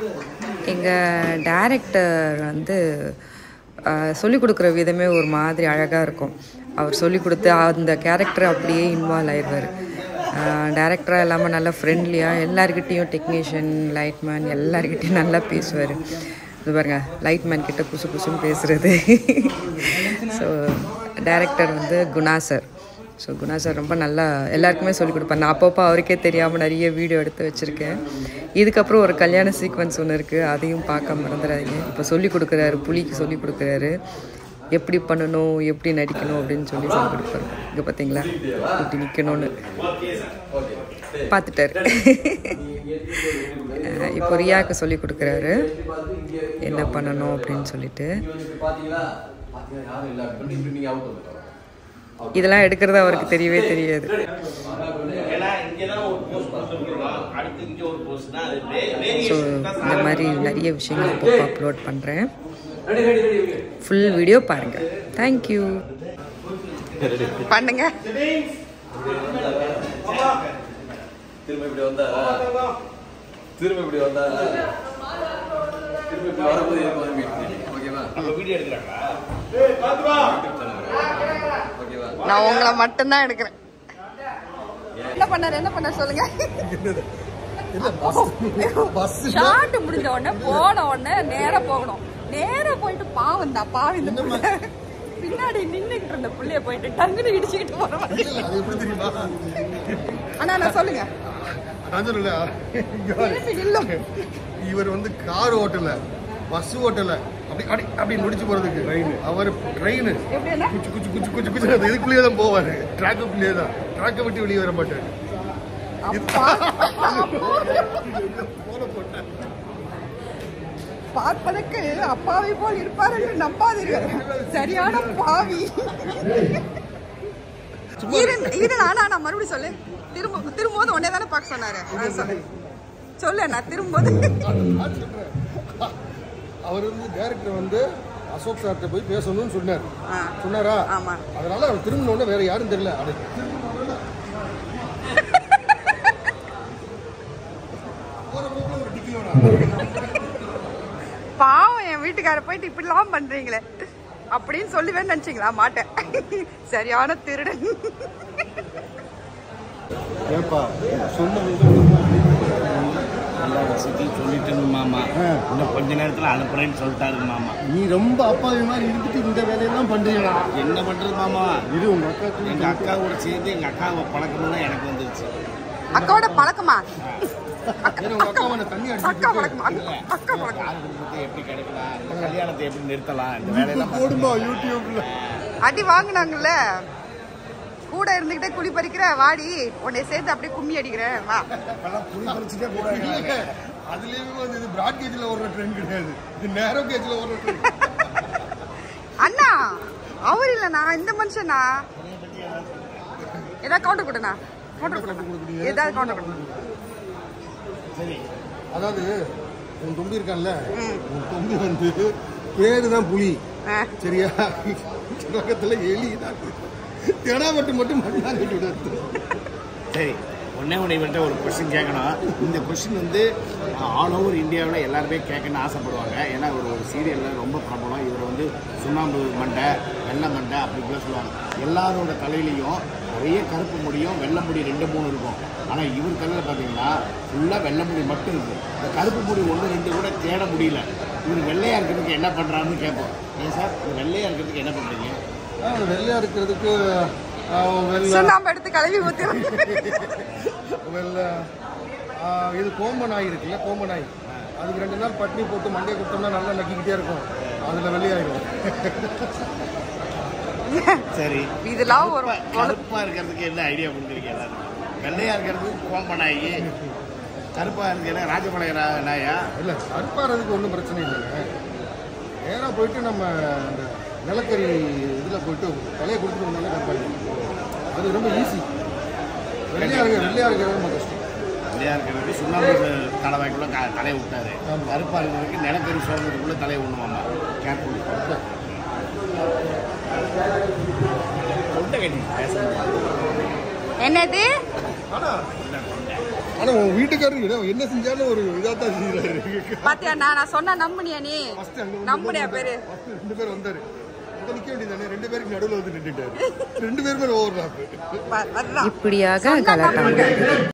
எங்கள் டைரக்டர் வந்து சொல்லிக் கொடுக்குற விதமே ஒரு மாதிரி அழகாக இருக்கும் அவர் சொல்லிக் கொடுத்து அந்த கேரக்டர் அப்படியே இன்வால்வ் ஆயிடுவார் டேரக்டராக இல்லாமல் நல்லா ஃப்ரெண்ட்லியாக எல்லாருக்கிட்டேயும் டெக்னீஷியன் லைட்மேன் எல்லாருக்கிட்டேயும் நல்லா பேசுவார் இது பாருங்க லைட்மேன் கிட்ட புசு புசுன்னு பேசுகிறது ஸோ டேரக்டர் வந்து Guna sir so Guna sir ரொம்ப நல்லா எல்லாருக்குமே சொல்லிக் கொடுப்பார் நான் அப்பப்போ அவருக்கே தெரியாமல் நிறைய வீடியோ எடுத்து வச்சுருக்கேன் இதுக்கப்புறம் ஒரு கல்யாண சீக்வன்ஸ் ஒன்று இருக்குது அதையும் பார்க்க மறந்துடாதீங்க இப்போ சொல்லிக் கொடுக்குறாரு புலிக்கு சொல்லிக் கொடுக்குறாரு எப்படி பண்ணணும் எப்படி நடிக்கணும் அப்படின்னு சொல்லி சொல்லிக் கொடுப்பாரு இங்கே பார்த்தீங்களா இப்படி நிற்கணும்னு பார்த்துட்டாரு அஹ் இப்போ ரியாவுக்கு சொல்லி கொடுக்குறாரு என்ன பண்ணணும் அப்படின்னு சொல்லிட்டு இதெல்லாம் எடுக்கிறது அவருக்கு தெரியவே தெரியாது ஸோ இந்த மாதிரி நிறைய விஷயங்கள் அப்பப்போ அப்லோட் பண்ணுறேன் ஃபுல் வீடியோ பாருங்கள் தேங்க்யூ பண்ணுங்க திரும்ப இப்படி வந்தா திரும்ப இப்படி வந்தா திரும்ப இப்படி வரும்போது எனக்கு வந்து மீட் ஓகேவா வீடியோ எடுக்கிறாங்களா ஓகேவா நான் உங்களை மட்டும்தான் எடுக்கிறேன் என்ன பண்ணாரு என்ன பண்ணாரு சொல்லுங்க ஷார்ட் முடிஞ்ச உடனே போன உடனே நேரா போகணும் நேரா போயிட்டு பாவம் தான் பாவம் இந்த புள்ள பின்னாடி நின்னுகிட்டு இருந்த புள்ளைய போயிட்டு டங்குன்னு இடிச்சுக்கிட்டு போற மாதிரி அது எப்படி தெரியுமா அண்ணா நான் சொல்லுங்க நான் சொல்லல திருப்பி நில்லும் இவர் வந்து கார் ஓட்டல பஸ் ஓட்டல அப்படி அப்படி அப்படி முடிச்சு போறதுக்கு ட்ரெயின் அவர் ட்ரெயின் எப்படின்னா குச்சு குச்சு குச்சு குச்சு குச்சு அந்த இதுக்குள்ளேயே தான் போவாரு ட்ராக்குக்குள்ளேயே தான் ட்ராக்கை விட்டு வெளியே வர மாட்டாரு அப்பா பார்ப்பதற்கு அப்பாவை போல் இருப்பார் என்று நம்பாதீர்கள் சரியான பாவி இரு இரு நானா நான் மறுபடியும் சொல்லு திரும்ப திரும்பவும் உடனே தானே பார்க்க சொன்னாரு ஆ, சொல்லு சொல்லு நான் திரும்பவும் நான் சொல்றேன். அவர் வந்து டைரக்டர் வந்து அசோக் சார்கிட்ட போய் பேசணும்னு சொன்னார் ஆ. சொன்னாரா ஆமா. அதனால அவர் திரும்பின உடனே வேற யாரும் தெரியல அது போற போக்குல ஒரு டிக்கிலோட பாவம் என் வீட்டுக்கார போயிட்டு இப்படிலாம் பண்றீங்களே அப்படின்னு சொல்லுவேன்னு நினைச்சீங்களா மாட்டேன் சரியான திருடன் ஏப்பா சொன்னது நல்லா வசதி சொல்லிட்டு மாமா இன்னும் கொஞ்ச நேரத்தில் அனுப்புறேன்னு சொல்லிட்டாரு மாமா நீ ரொம்ப அப்பாவி மாதிரி இருந்துட்டு இந்த வேலையெல்லாம் பண்றீங்களா என்ன பண்றது மாமா இது உங்க அக்கா எங்க அக்கா கூட சேர்ந்து எங்க அக்காவை பழக்கணும் தான் எனக்கு வந்துருச்சு அக்காவோட பழக்கமா ஏன்னா உங்க அக்கா உன்னை தண்ணி அக்கா அடிச்சு பழக்கமா அக்கா பழக்கம் யார் குடும்பத்தை எப்படி கிடைக்கலாம் இந்த கல்யாணத்தை எப்படி நிறுத்தலாம் இந்த வேலையெல்லாம் பார்த்து- போடுமா யூடியூப்ல அடி வாங்குனாங்கல்ல கூட இருந்துகிட்டே குழி பறிக்கிற வாடி உன்னை சேர்த்து அப்படியே கும்மி அடிக்கிறேன் வா இப்பெல்லாம் புளி பறிச்சுட்டே போறாங்க இல்ல, அதுலயுமே வந்து இது பிராட் கேஜ்ல ஓடுற ட்ரெயின் கிடையாது இது நேரோ கேஜ்ல ஓடுற ட்ரெயின் அண்ணா அவர் இல்லண்ணா இந்த மனுஷனா ஏதாவது கவுண்டர் கொடுண்ணா கவுண்டர் கொடுண்ணா ஏதாவது கவுண்டர் கொடுண்ணா சரி அதாவது உன் தொம்பி இருக்கான்ல ம். உன் தொம்பி வந்து பேரு தான் புலி ஆ. சரியா பக்கத்துல எலி தான் தெனாவட்டு மட்டும் மண்ணாங்க விடுறது சரி ஒன்னே ஒன்று இவர்கிட்ட ஒரு கொஸ்டின் கேட்கணும் இந்த கொஸ்டின் வந்து ஆல் ஓவர் இந்தியாவில் எல்லாருமே கேட்கணும்னு ஆசைப்படுவாங்க ஏன்னா ஒரு ஒரு சீரியலில் ரொம்ப பிரபலம் இவர் வந்து சுண்ணாம்பு மண்டை வெள்ளை மண்டை அப்படி இப்படிலாம் சொல்லுவாங்க எல்லாரோட தலையிலையும் ஒரே கருப்பு முடியும் வெள்ளை முடி ரெண்டு மூணு இருக்கும் ஆனால் இவர் தலையில் பார்த்தீங்கன்னா ஃபுல்லாக வெள்ளை முடி மட்டும் இருக்குது இந்த கருப்பு முடி ஒன்று ரெண்டு கூட தேட முடியல இவர் வெள்ளையாக இருக்கிறதுக்கு என்ன பண்ணுறாருன்னு கேட்போம் ஏன் சார் இந்த வெள்ளையாக இருக்கிறதுக்கு என்ன பண்ணுறீங்க ஆ, வெள்ளையா இருக்கிறதுக்கு ஆ, வெள்ளை சுண்ணாம்பு எடுத்து கழுவி ஊத்திரும் வெள்ளை ஆ, இது கோம்ப நாய் இருக்குல்ல கோம்ப நாய் அதுக்கு ரெண்டு நாள் பட்னி போட்டு மண்டையை கொடுத்தோம்னா நல்லா நக்கிக்கிட்டே இருக்கும் அதுல வெள்ளையாயிடும் சரி இதெல்லாம் ஒரு கருப்பா இருக்கிறதுக்கு என்ன ஐடியா கொடுக்குறீங்க எல்லாரும் வெள்ளையா இருக்கிறதுக்கு கோம்பனாயி கருப்பா இருக்கிற ராஜபாளைய ரா- நாயா இல்ல கற்பாறதுக்கு ஒன்றும் பிரச்சனை இல்லைங்க நேரா போயிட்டு நம்ம அந்த நிலக்கரி இதுல போயிட்டு தலையை கொடுத்துட்டு வந்தாலே கற்பாங்க அது ரொம்ப ஈஸி வெள்ளையா இருக்க வெள்ளையா இருக்கிறது ரொம்ப கஷ்டம் வெள்ளையா இருக்கிறதுக்கு சுண்ணாம்பு தலைவாய்க்குள்ள க- தலையை விட்டாரு ஆமா. கருப்பா இருக்கிறதுக்கு நிலக்கரி சோழனுக்குள்ள தலையை விடணுமாமா கேர்ஃபுல் தொண்டை கட்டி பேச முடியாது. என்னது ஆனா ஆனா உன் வீட்டுக்காரர் என்ன- என்ன செஞ்சாலும் ஒரு இதா தான் செய்யறாரு பாத்தியா நான் நான் சொன்னா நம்புனியா நீ ஃபர்ஸ்ட் அங்க வந்து நம்புனியா பேரு first ரெண்டு பேர் வந்தாரு அங்க நிக்க வேண்டியதானே ரெண்டு பேருக்கு நடுவுல வந்து நின்றுட்டாரு ரெண்டு பேருமே ஓவர் லாப் வ- வர்றான் இப்படியாக சொன்னா கலாட்டா நம்புங்க.